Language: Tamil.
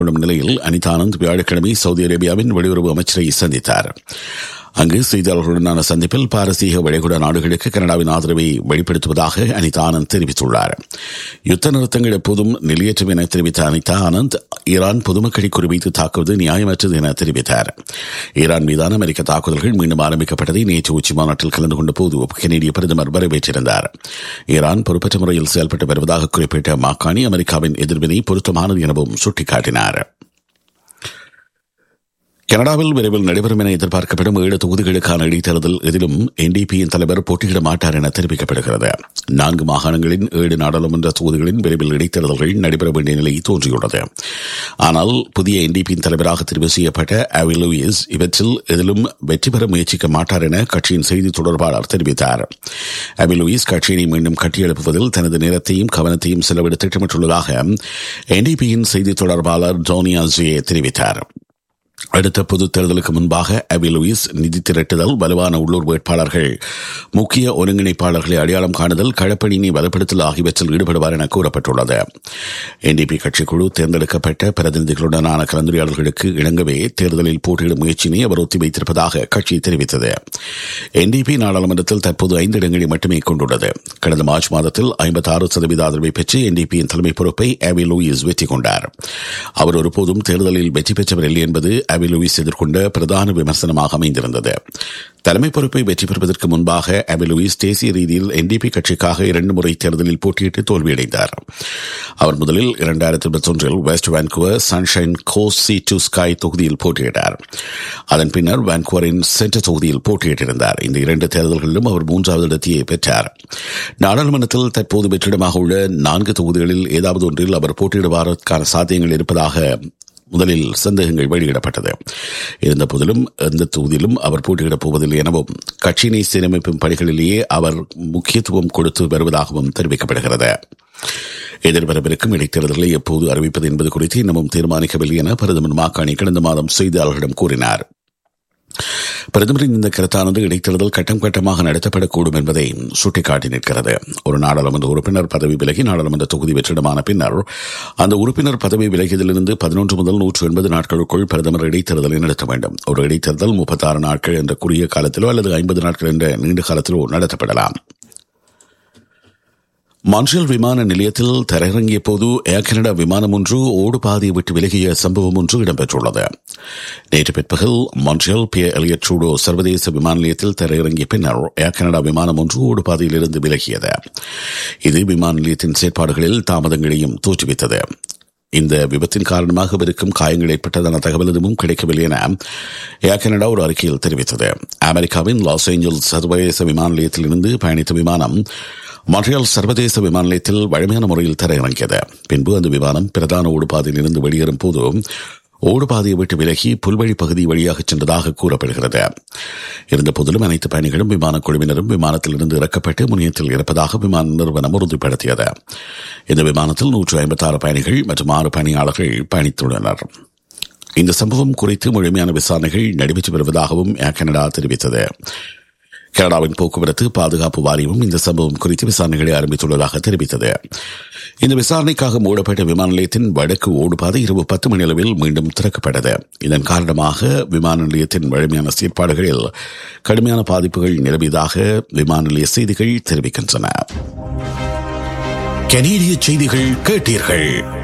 கொள்ளும் நிலையில் அனிதா ஆனந்த் வியாழக்கிழமை சவுதி அரேபியாவின் வெளியுறவு அமைச்சரை சந்தித்தார் அங்கு செய்தியாளர்களுடனான சந்திப்பில் பாரசீக வளைகுடா நாடுகளுக்கு கனடாவின் ஆதரவை வெளிப்படுத்துவதாக அனிதா ஆனந்த் தெரிவித்துள்ளார் யுத்த நிறுத்தங்கள் எப்போதும் நிலையற்றம் என தெரிவித்த அனிதா ஆனந்த் ஈரான் பொதுமக்களை குறிவைத்து தாக்குவது நியாயமற்றது என தெரிவித்தார் ஈரான் மீதான அமெரிக்க தாக்குதல்கள் மீண்டும் ஆரம்பிக்கப்பட்டதை நேற்று உச்சி மாநாட்டில் கலந்து கொண்ட போது கனேடிய பிரதமர் வரவேற்றிருந்தார் ஈரான் பொறுப்பற்ற முறையில் செயல்பட்டு வருவதாக குறிப்பிட்ட மாக்கானி அமெரிக்காவின் எதிர்வினை பொருத்தமானது எனவும் சுட்டிக்காட்டினார் கனடாவில் விரைவில் நடைபெறும் என எதிர்பார்க்கப்படும் ஏழு தொகுதிகளுக்கான இடைத்தேர்தல் எதிலும் என்டிபியின் தலைவர் போட்டியிட மாட்டார் என தெரிவிக்கப்படுகிறது நான்கு மாகாணங்களின் ஏழு நாடாளுமன்ற தொகுதிகளின் விரைவில் இடைத்தேர்தல்கள் நடைபெற வேண்டிய நிலை தோன்றியுள்ளது ஆனால் புதிய என்டிபியின் தலைவராக தெரிவு செய்யப்பட்ட அவி லூயிஸ் இவற்றில் எதிலும் வெற்றி பெற முயற்சிக்க மாட்டார் என கட்சியின் செய்தி தொடர்பாளர் தெரிவித்தார் அவி லூயிஸ் கட்சியினை மீண்டும் கட்டியெழுப்புவதில் தனது நேரத்தையும் கவனத்தையும் செலவிட திட்டமிட்டுள்ளதாக என்டிபியின் செய்தி தொடர்பாளர் ஜோனியா ஜியே தெரிவித்தார் அடுத்த பொது தேர்தலுக்கு முன்பாக அபி லூயிஸ் நிதி திரட்டுதல் வலுவான உள்ளூர் வேட்பாளர்கள் முக்கிய ஒருங்கிணைப்பாளர்களை அடையாளம் காணுதல் களப்பணியினை பலப்படுத்தல் ஆகியவற்றில் ஈடுபடுவார் என கூறப்பட்டுள்ளது என்டிபி கட்சிக்குழு தேர்ந்தெடுக்கப்பட்ட பிரதிநிதிகளுடனான கலந்துரையாடல்களுக்கு இணங்கவே தேர்தலில் போட்டியிடும் முயற்சியினை அவர் ஒத்திவைத்திருப்பதாக கட்சி தெரிவித்தது என்டிபி நாடாளுமன்றத்தில் தற்போது ஐந்து இடங்களை மட்டுமே கொண்டுள்ளது கடந்த மார்ச் மாதத்தில் ஐம்பத்தி ஆறு சதவீத ஆதரவை பெற்று என்டிபியின் தலைமை பொறுப்பை அபி லூயிஸ் வெற்றி கொண்டார் அவர் ஒருபோதும் தேர்தலில் வெற்றி பெற்றவர் இல்லை என்பது அபி லூயிஸ் எதிர்கொண்ட பிரதான விமர்சனமாக அமைந்திருந்தது தலைமை பொறுப்பை வெற்றி பெறுவதற்கு முன்பாக அபி லூயிஸ் தேசிய ரீதியில் என்டிபி கட்சிக்காக இரண்டு முறை தேர்தலில் போட்டியிட்டு தோல்வியடைந்தார் அவர் முதலில் இரண்டாயிரத்தி இருபத்தி ஒன்றில் West Vancouver Sunshine Coast sea to sky தொகுதியில் போட்டியிட்டார் அதன் பின்னர் வான்குவரின் சென்டர் தொகுதியில் போட்டியிட்டிருந்தார் இந்த இரண்டு தேர்தல்களிலும் அவர் மூன்றாவது இடத்தையே பெற்றார் நாடாளுமன்றத்தில் தற்போது வெற்றிடமாக உள்ள நான்கு தொகுதிகளில் ஏதாவது ஒன்றில் அவர் போட்டியிடுவதற்கான சாத்தியங்கள் இருப்பதாக முதலில் சந்தேகங்கள் வெளியிடப்பட்டது இருந்த போதிலும் எந்த தொகுதியிலும் அவர் போட்டியிடப் போவதில்லை எனவும் கட்சியினை சீரமைப்பும் பணிகளிலேயே அவர் முக்கியத்துவம் கொடுத்து வருவதாகவும் தெரிவிக்கப்படுகிறது எதிர்வரவிருக்கும் இடைத்தேர்தல்களை எப்போது அறிவிப்பது என்பது குறித்து இன்னமும் தீர்மானிக்கவில்லை என பிரதமர் மாக்காணி கடந்த மாதம் செய்தியாளர்களிடம் கூறினார் பிரதமரின் இந்த கருத்தானது இடைத்தேர்தல் கட்டம் கட்டமாக நடத்தப்படக்கூடும் என்பதை சுட்டிக்காட்டி நிற்கிறது ஒரு நாடாளுமன்ற உறுப்பினர் பதவி விலகி நாடாளுமன்ற தொகுதி வெற்றிடமான பின்னர் அந்த உறுப்பினர் பதவி விலகியதிலிருந்து பதினொன்று முதல் நூற்று எண்பது நாட்களுக்குள் பிரதமர் இடைத்தேர்தலை நடத்த வேண்டும் ஒரு இடைத்தேர்தல் முப்பத்தாறு நாட்கள் என்ற குறுகிய காலத்திலோ அல்லது ஐம்பது நாட்கள் என்ற நீண்ட காலத்திலோ நடத்தப்படலாம் மான்ட்ரியல் விமான நிலையத்தில் தரையிறங்கிய போது ஏர் கனடா விமானம் ஒன்று ஓடு பாதையை விட்டு விலகிய சம்பவம் ஒன்று இடம்பெற்றுள்ளது நேற்று பிற்பகல் மான்ட்ரியல் பி எலியட் ட்ரூடோ சர்வதேச விமான நிலையத்தில் தரையிறங்கிய பின்னர் ஏர் கனடா விமானம் ஒன்று ஓடு பாதையில் இருந்து விலகியது இது விமான நிலையத்தின் செயற்பாடுகளில் தாமதங்களையும் தோற்றுவித்தது இந்த விபத்தின் காரணமாக இவருக்கும் காயங்கள் ஏற்பட்டதான தகவல் எதுவும் கிடைக்கவில்லை என ஏர் கனடா ஒரு அறிக்கையில் தெரிவித்தது அமெரிக்காவின் லாஸ் ஏஞ்சல்ஸ் சர்வதேச விமான நிலையத்தில் இருந்து பயணித்த விமானம் மான்ட்ரியால் சர்வதேச விமான நிலையத்தில் வழமையான முறையில் தரையிறங்கியது பின்பு அந்த விமானம் பிரதான ஓடுபாதையில் இருந்து வெளியேறும் போது ஓடுபாதையை விட்டு விலகி புல்வழி பகுதி வழியாக சென்றதாக கூறப்படுகிறது இருந்த போதிலும் அனைத்து பயணிகளும் விமான குழுவினரும் விமானத்தில் இருந்து இறக்கப்பட்டு முனையத்தில் இருப்பதாக விமான நிறுவனம் உறுதிப்படுத்தியது இந்த விமானத்தில் நூற்று ஐம்பத்தி ஆறு பயணிகள் மற்றும் ஆறு பணியாளர்கள் பயணித்துள்ளனர் இந்த சம்பவம் குறித்து முழுமையான விசாரணைகள் நடைபெற்று வருவதாகவும் ஏர் கனடா தெரிவித்தது கனடாவின் போக்குவரத்து பாதுகாப்பு வாரியமும் இந்த சம்பவம் குறித்து விசாரணைகளை ஆரம்பித்துள்ளதாக தெரிவித்தது இந்த விசாரணைக்காக மூடப்பட்ட விமான நிலையத்தின் வடக்கு ஓடுபாதை இரவு பத்து மணி அளவில் மீண்டும் திறக்கப்பட்டது இதன் காரணமாக விமான நிலையத்தின் வழமையான செயற்பாடுகளில் கடுமையான பாதிப்புகள் நிலவியதாக விமான நிலைய செய்திகள் தெரிவிக்கின்றன கனேடிய செய்திகள் கேட்டீர்கள்